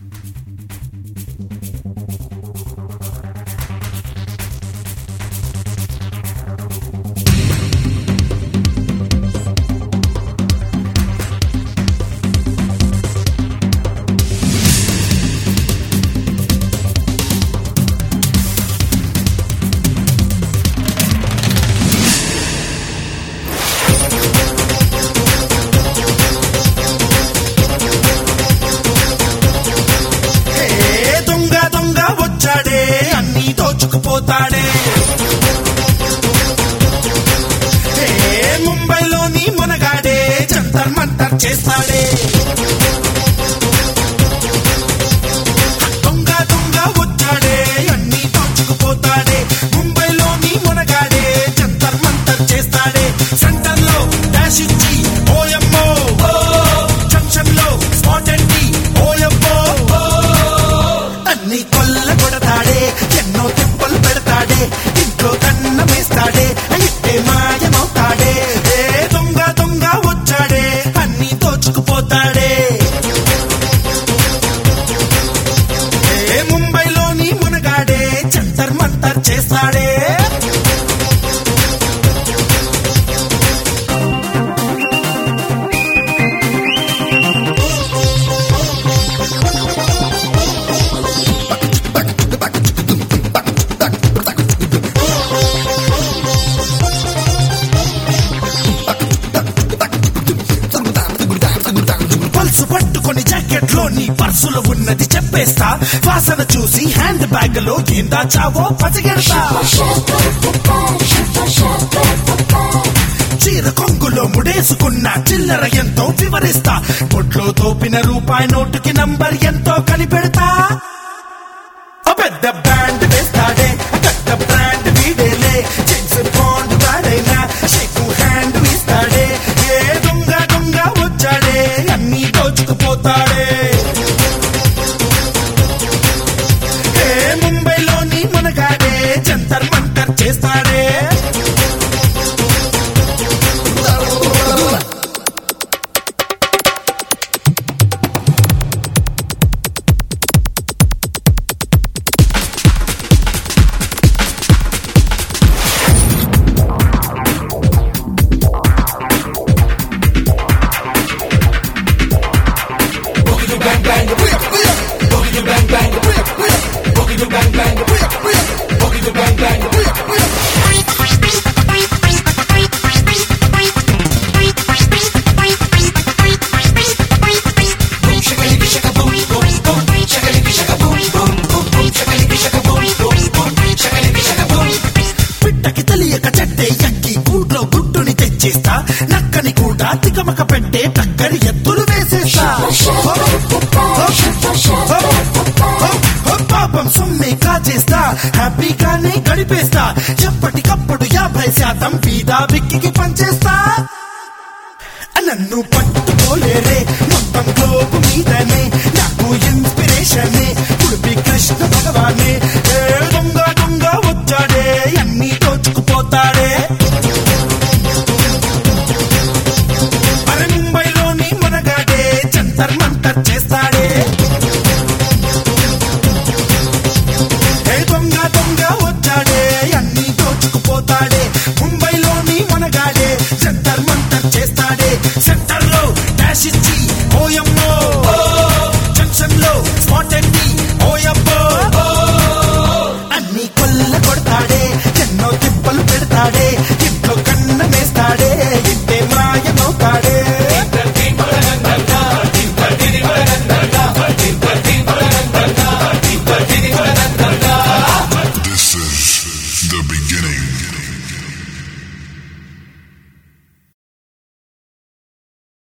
ఏ దొంగ దొంగ వచ్చాడే అన్ని దోచుకుపోతాడే ఏ ముంబైలోని మునగాడే జంతర్ మంతర్ చేస్తాడే దొంగ దొంగ వచ్చాడే అన్ని దోచుకుపోతాడే ముంబైలోని మునగాడే జంతర్ మంతర్ చేస్తాడే సెంటర్ లో డాష్ ఇచ్చి ఓయమ్మో జంక్షన్ లో స్పాట్ అండి ఓయమ్మో అన్ని కొల్ల కొడతాడే ఎన్నో తిప్పలు పెడతాడే ఇంట్లో కన్న వేస్తాడే అయితే మాయమవుతాడే ఏ దొంగ దొంగ వచ్చాడే అన్ని దోచుకుపోతాడే ఏ ముంబైలోని మునగాడే జంతర్ మంతర్ చేస్తాడే పల్సు పట్టుకొని జాకెట్ లో నీ పర్సులో ఉన్నది చెప్పేస్తా వాసన చూసి హ్యాండ్ బ్యాగ్ లో ఏం దాచావో పసిగెడతా చీర కొంగులో ముడేసుకున్న చిల్లర ఎంతో వివరిస్తా పొట్లో తోపిన రూపాయి నోటుకి నంబర్ ఎంతో కనిపెడతా ఓ పెద్ద బ్యాండ్ వేస్తాడే పెద్ద బ్రాండ్ వీడేలే జేమ్స్ బాండ్ వాడైనా షేక్ హ్యాండ్ ఇస్తాడే ఏ దొంగ దొంగ వచ్చాడే అన్ని దోచుకుపోతాడే ఏ ముంబైలోని మునగాడే జంతర్ మంతర్ చేస్తాడే పిట్టకి తెలియక చెట్టే ఎక్కి గూట్లో గుట్టుని తెచ్చేస్తా నక్కని కూడా తికమక పెట్టే టక్కరి ఎత్తులు వేసేస్తా పాపం సొమ్మే కాచేస్తా హ్యాపీగానే గడిపేస్తా ఎప్పటికప్పుడు యాభై శాతం బీదా బిక్కికి పంచేస్తా నన్ను పట్టుకోలేరే మొత్తం గ్లోబ్ మీదనే నాకు ఇన్స్పిరేషన్ ఉడిపి కృష్ణ భగవానే ఏ దొంగ దొంగ వచ్చాడే అన్ని దోచుకుపోతాడే మరి ముంబైలోని మునగాడే జంతర్ మంతర్ చేస్తాడే